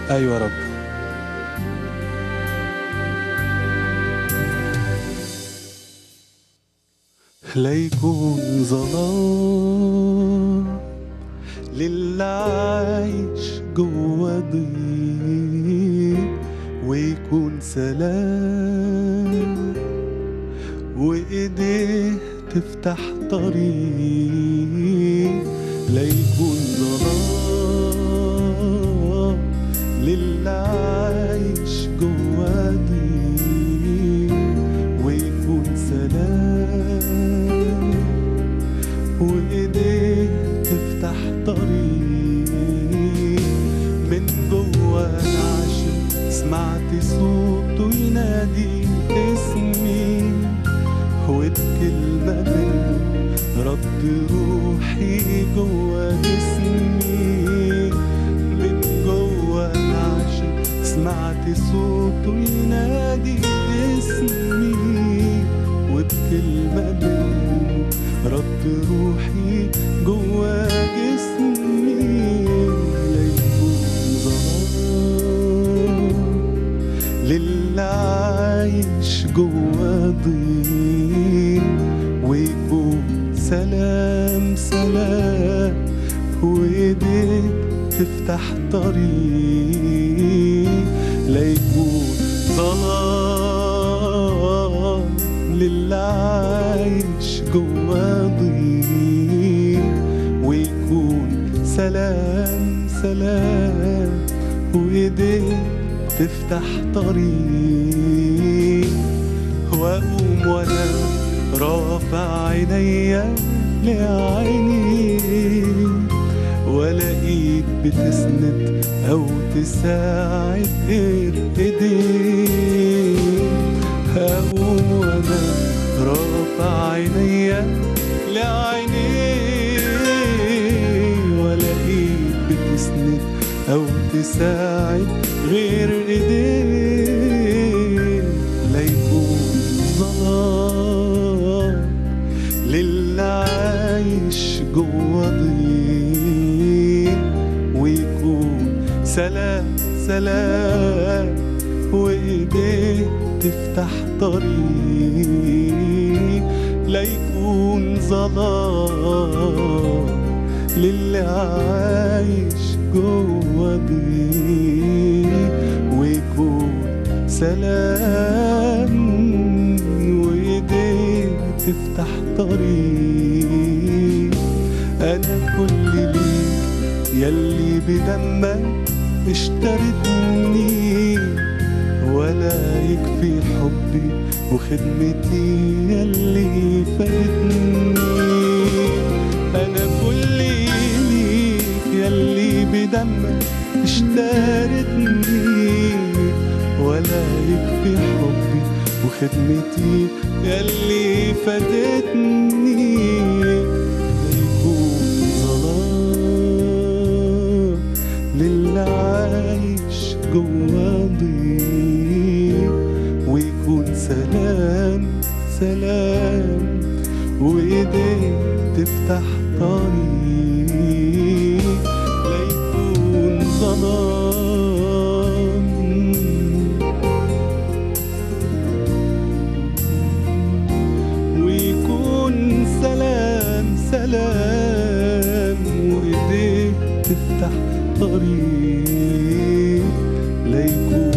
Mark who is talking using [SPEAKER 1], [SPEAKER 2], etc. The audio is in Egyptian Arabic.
[SPEAKER 1] ايوه يا رب لا يكون ظلام للي عايش جوا ضيق ويكون سلام وايديه تفتح طريق لا يكون ظلام للي عايش جوا ضيق ويكون سلام وايديه تفتح طريق من جوا العشم سمعت صوته ينادي اسمي وبكلمة منه رد روحي جوا جسمي من جوا العشم سمعت صوته ينادي اسمي وبكلمة منه رد روحي جوا جسمي لا يكون ظلام للي عايش جوا ضيق ويكون سلام سلام وايديك تفتح طريق لا يكون ظلام للي عايش جوا ضيق ويكون سلام سلام وايديك تفتح طريق واقوم وانا رافع عينيا لعيني والاقيك بتسند او تساعد غير ايديك هقوم وانا رافع عينيا لعيني والاقيك بتسند او تساعد غير ايديك لا يكون ظلام للي عايش جوا ضيق ويكون سلام سلام وايديك تفتح طريق لا يكون ظلام للي عايش جوا ضيق ويكون سلام وايديك تفتح طريق انا كل ليك يلي بدمك اشترتني ولا يكفي حبي وخدمتي يلي فادتني انا كل ليك يلي بدمك اشترتني ولا يكفي حبي وخدمتي يلي فادتني لا يكون ظلام للي عايش جوا ضيق ويكون سلام سلام وايديك تفتح طريق لا يكون ظلام ويكون سلام سلام وايديك تفتح طريق لا يكون